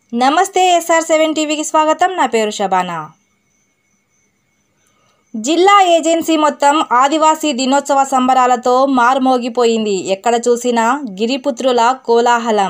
నమస్తే SR seven టీవీకి స్వాగతం నా పేరు శబానా జిల్లా ఏజెన్సీ మొత్తం ఆదివాసీ దినోత్సవ సంబరాలతో మార్మోగిపోయింది ఎక్కడ చూసినా గిరిపుత్రుల కోలాహలం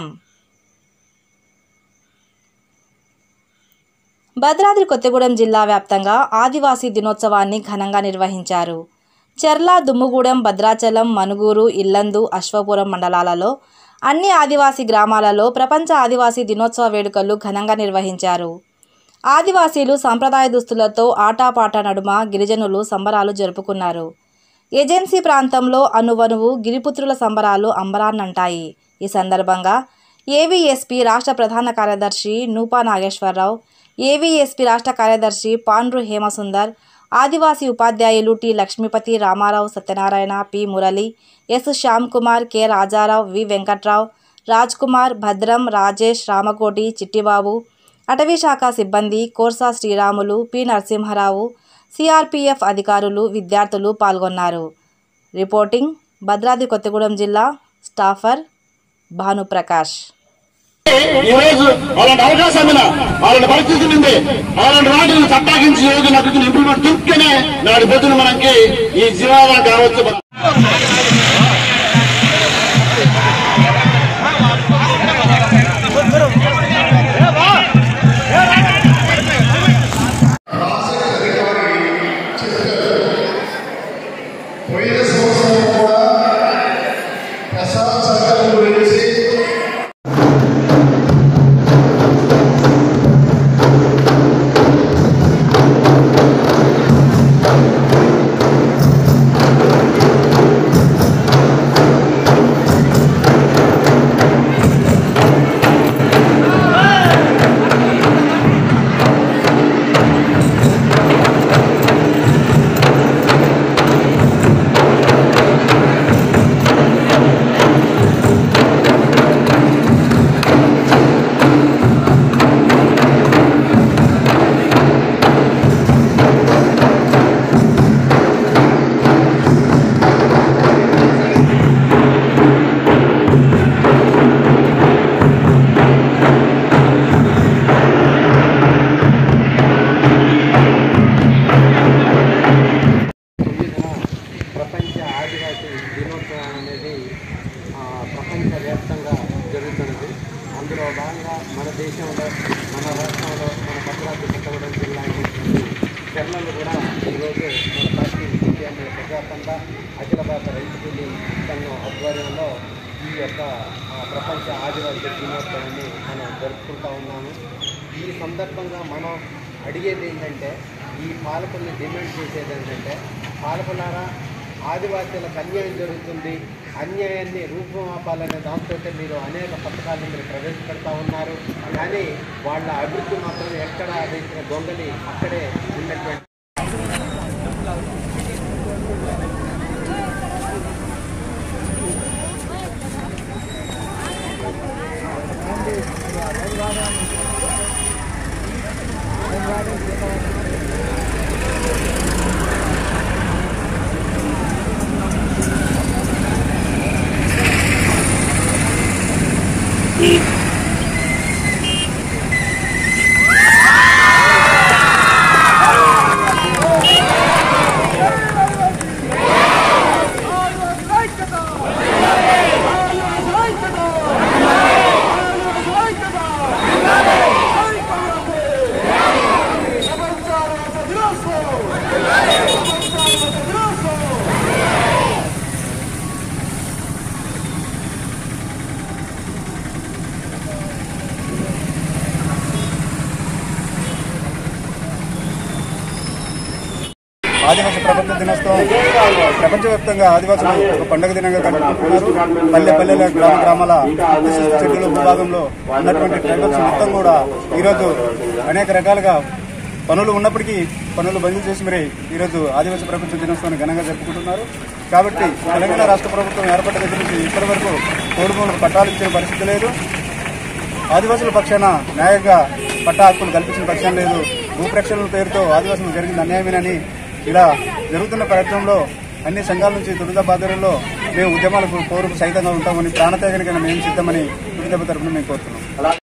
భద్రాద్రి కొత్తగూడెం జిల్లా వ్యాప్తంగా ఆదివాసీ దినోత్సవాన్ని ఘనంగా నిర్వహించారు చెర్ల దుమ్ముగూడెం భద్రాచలం మనుగూరు ఇల్లందు అశ్వపురం మండలాలలో అన్ని ఆదివాసీ గ్రామాలలో ప్రపంచ ఆదివాసీ దినోత్సవ వేడుకలు ఘనంగా నిర్వహించారు ఆదివాసీలు సాంప్రదాయ దుస్తులతో ఆటాపాట నడుమ గిరిజనులు సంబరాలు జరుపుకున్నారు ఏజెన్సీ ప్రాంతంలో అనువనువు గిరిపుత్రుల సంబరాలు అంబరాన్నంటాయి ఈ సందర్భంగా ఏవీఎస్పీ రాష్ట్ర ప్రధాన కార్యదర్శి నూపా నాగేశ్వరరావు ఏవీఎస్పీ రాష్ట్ర కార్యదర్శి పాండ్రు హేమసుందర్ ఆదివాసీ ఉపాధ్యాయులు T Lakshmipathi Ramarao Satyanarayana P Murali S Shyam Kumar K Rajarao V Venkatrao Raj Kumar Bhadram Rajesh Ramakoti Chittibabu అటవీ శాఖ సిబ్బంది కోర్సా శ్రీరాములు పి నరసింహారావు సిఆర్పిఎఫ్ అధికారులు విద్యార్థులు పాల్గొన్నారు రిపోర్టింగ్ భద్రాద్రి కొత్తగూడెం జిల్లా స్టాఫర్ భానుప్రకాష్ ఈ రోజు అలాంటి అవకాశం మీద అలాంటి పరిస్థితి ఉంది అలాంటి వాటిని చట్టాకించి ఈ రోజు నాకు ఇంప్లిమెంట్ చూస్తేనే నాటి పొద్దున మనకి ఈ జీవాలను కావచ్చు పోయిన సంవత్సరం కూడా ప్రసాద చట్టం గురించి తొమ్మిదిన ప్రపంచ ఆదివాసీ దినోత్సవం అనేది ఆ, ప్రపంచవ్యాప్తంగా జరుగుతున్నది అందులో భాగంగా మన దేశంలో మన రాష్ట్రంలో మన భద్రాద్రి కొత్తగూడెం జిల్లా అయినటువంటి చెర్లలో కూడా ఈరోజు మన పార్టీ సిపిఎంఏ ప్రజాతండ అఖిల భారత రైతు కూలీ సంఘం ఆధ్వర్యంలో ఈ యొక్క ఆ, ప్రపంచ ఆదివాసీ దినోత్సవాన్ని మనం జరుపుకుంటా ఉన్నాము ఈ సందర్భంగా మనం అడిగేది ఏంటంటే ఈ పాలకుల్ని డిమాండ్ చేసేది ఏంటంటే పాలకులారా ఆదివాసీలకు అన్యాయం జరుగుతుంది అన్యాయాన్ని రూపుమాపాలనే దాంతో మీరు అనేక పథకాలను మీరు ప్రవేశపెడతా ఉన్నారు కానీ వాళ్ళ అభివృద్ధి మాత్రం ఎక్కడ వేసిన దొంగలి అక్కడే ఉన్నటువంటి ఆదివాసీ ప్రపంచ దినోత్సవం ప్రపంచవ్యాప్తంగా ఆదివాసులు ఒక పండుగ దినంగా జరుపుకుంటున్నారు పల్లె పల్లెల గ్రామ గ్రామాల విశిష్ట చెట్టుల భూభాగంలో ఉన్నటువంటి ట్రైబల్స్ మొత్తం కూడా ఈరోజు అనేక రకాలుగా పనులు ఉన్నప్పటికీ పనులు బంద్ చేసి మరి ఈరోజు ఆదివాసీ ప్రపంచ దినోత్సవాన్ని ఘనంగా జరుపుకుంటున్నారు కాబట్టి తెలంగాణ రాష్ట్ర ప్రభుత్వం ఏర్పడ్డ దగ్గర నుంచి ఇప్పటి వరకు కోడుమూలకు పట్టాలు ఇచ్చే పరిస్థితి లేదు ఆదివాసుల పక్షాన న్యాయంగా పట్టా హక్కులు కల్పించిన పక్షం లేదు భూప్రక్షణల పేరుతో ఆదివాసులకు జరిగిన అన్యాయమేనని ఇలా జరుగుతున్న ప్రయత్నంలో అన్ని సంఘాల నుంచి దురద బాధ్యులలో మేము ఉద్యమాలకు పౌరుకు సైతంగా ఉంటామని ప్రాణత్యాగానికైనా మేము సిద్ధమని దురిదెబ్బ తరపున మేము కోరుతున్నాం